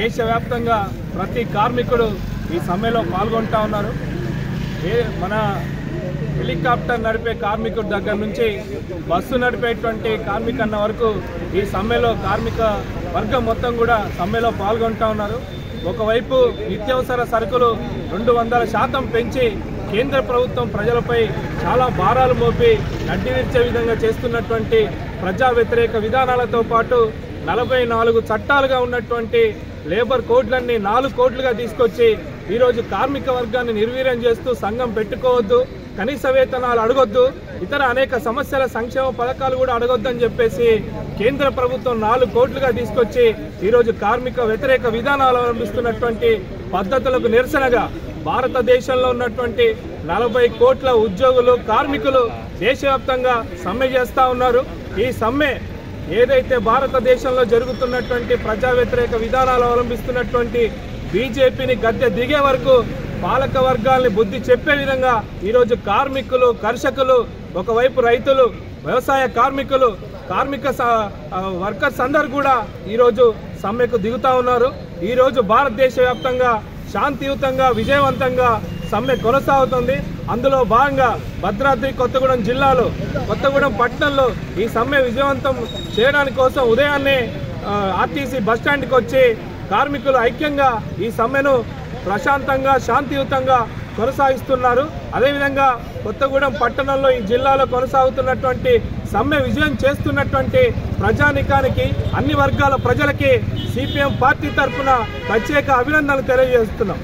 దేశవ్యాప్తంగా ప్రతి కార్మికుడు ఈ సమ్మెలో పాల్గొంటా ఉన్నారు ఏ మన హెలికాప్టర్ నడిపే కార్మికుడి దగ్గర నుంచి బస్సు నడిపేటువంటి కార్మికన్న వరకు ఈ సమ్మెలో కార్మిక వర్గం మొత్తం కూడా సమ్మెలో పాల్గొంటా ఉన్నారు ఒకవైపు నిత్యావసర సరుకులు రెండు వందల శాతం పెంచి కేంద్ర ప్రభుత్వం ప్రజలపై చాలా భారాలు మోపి నడ్డి విరిచే విధంగా చేస్తున్నటువంటి ప్రజా వ్యతిరేక విధానాలతో పాటు నలభై నాలుగు చట్టాలుగా ఉన్నటువంటి లేబర్ కోడ్లన్నీ నాలుగు కోట్లుగా తీసుకొచ్చి ఈరోజు కార్మిక వర్గాన్ని నిర్వీర్యం చేస్తూ సంఘం పెట్టుకోవద్దు కనీస వేతనాలు అడగొద్దు ఇతర అనేక సమస్యల సంక్షేమ పథకాలు కూడా అడగొద్దని చెప్పేసి కేంద్ర ప్రభుత్వం నాలుగు కోట్లుగా తీసుకొచ్చి ఈరోజు కార్మిక వ్యతిరేక విధానాలు అవలంబిస్తున్నటువంటి పద్ధతులకు నిరసనగా భారతదేశంలో ఉన్నటువంటి నలభై కోట్ల ఉద్యోగులు కార్మికులు దేశవ్యాప్తంగా సమ్మె చేస్తా ఉన్నారు ఈ సమ్మె ఏదైతే భారతదేశంలో జరుగుతున్నటువంటి ప్రజా వ్యతిరేక విధానాలు అవలంబిస్తున్నటువంటి బీజేపీని గద్దె దిగే వరకు పాలక వర్గాల్ని బుద్ధి చెప్పే విధంగా ఈరోజు కార్మికులు కర్షకులు ఒకవైపు రైతులు వ్యవసాయ కార్మికులు కార్మిక స- ఆ, వర్కర్స్ అందరు కూడా ఈరోజు సమ్మెకు దిగుతా ఉన్నారు ఈరోజు భారతదేశ వ్యాప్తంగా శాంతియుతంగా విజయవంతంగా సమ్మె కొనసాగుతుంది అందులో భాగంగా భద్రాద్రి కొత్తగూడెం జిల్లాలో కొత్తగూడెం పట్టణంలో ఈ సమ్మె విజయవంతం చేయడానికి కోసం ఉదయాన్నే ఆ, ఆర్టీసీ బస్టాండ్కి వచ్చి కార్మికులు ఐక్యంగా ఈ సమ్మెను ప్రశాంతంగా శాంతియుతంగా కొనసాగిస్తున్నారు అదేవిధంగా కొత్తగూడెం పట్టణంలో ఈ జిల్లాలో కొనసాగుతున్నటువంటి సమ్మె విజయం చేస్తున్నటువంటి ప్రజానికానికి అన్ని వర్గాల ప్రజలకి సిపిఎం పార్టీ తరఫున ప్రత్యేక అభినందనలు తెలియజేస్తున్నాం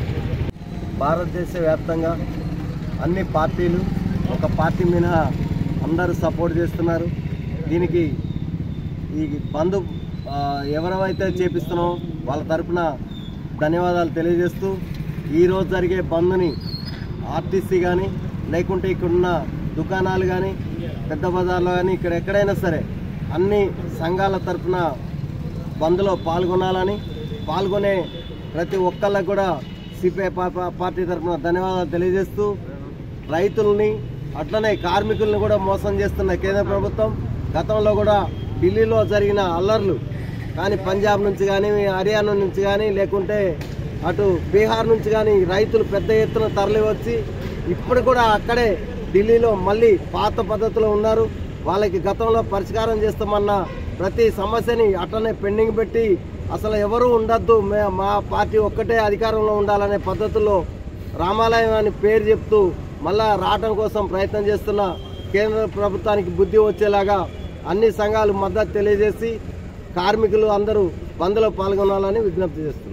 భారతదేశ వ్యాప్తంగా అన్ని పార్టీలు ఒక పార్టీ మినహా అందరూ సపోర్ట్ చేస్తున్నారు దీనికి ఈ బంధు ఆ, ఎవరెవరైతే చేపిస్తున్నామో వాళ్ళ తరపున ధన్యవాదాలు తెలియజేస్తూ ఈరోజు జరిగే బంద్ని ఆర్టీసీ కానీ లేకుంటే ఇక్కడున్న దుకాణాలు కానీ పెద్ద బజార్లో కానీ ఇక్కడ ఎక్కడైనా సరే అన్ని సంఘాల తరపున బంద్లో పాల్గొనాలని పాల్గొనే ప్రతి ఒక్కళ్ళకు కూడా సిపిఐ పార్టీ తరఫున ధన్యవాదాలు తెలియజేస్తూ రైతుల్ని అట్లనే కార్మికుల్ని కూడా మోసం చేస్తున్న కేంద్ర ప్రభుత్వం గతంలో కూడా ఢిల్లీలో జరిగిన అల్లర్లు కానీ పంజాబ్ నుంచి కానీ హర్యానా నుంచి కానీ లేకుంటే అటు బీహార్ నుంచి కానీ రైతులు పెద్ద ఎత్తున తరలి వచ్చి ఇప్పుడు కూడా అక్కడే ఢిల్లీలో మళ్ళీ పాత పద్ధతిలో ఉన్నారు వాళ్ళకి గతంలో పరిష్కారం చేస్తామన్న ప్రతి సమస్యని అట్లనే పెండింగ్ పెట్టి అసలు ఎవరు ఉండద్దు మే- మా పార్టీ ఒక్కటే అధికారంలో ఉండాలనే పద్ధతుల్లో రామాలయం అని పేరు చెప్తూ మళ్ళా రావటం కోసం ప్రయత్నం చేస్తున్న కేంద్ర ప్రభుత్వానికి బుద్ధి వచ్చేలాగా అన్ని సంఘాలు మద్దతు తెలియజేసి కార్మికులు అందరూ బంద్లో పాల్గొనాలని విజ్ఞప్తి చేస్తున్నారు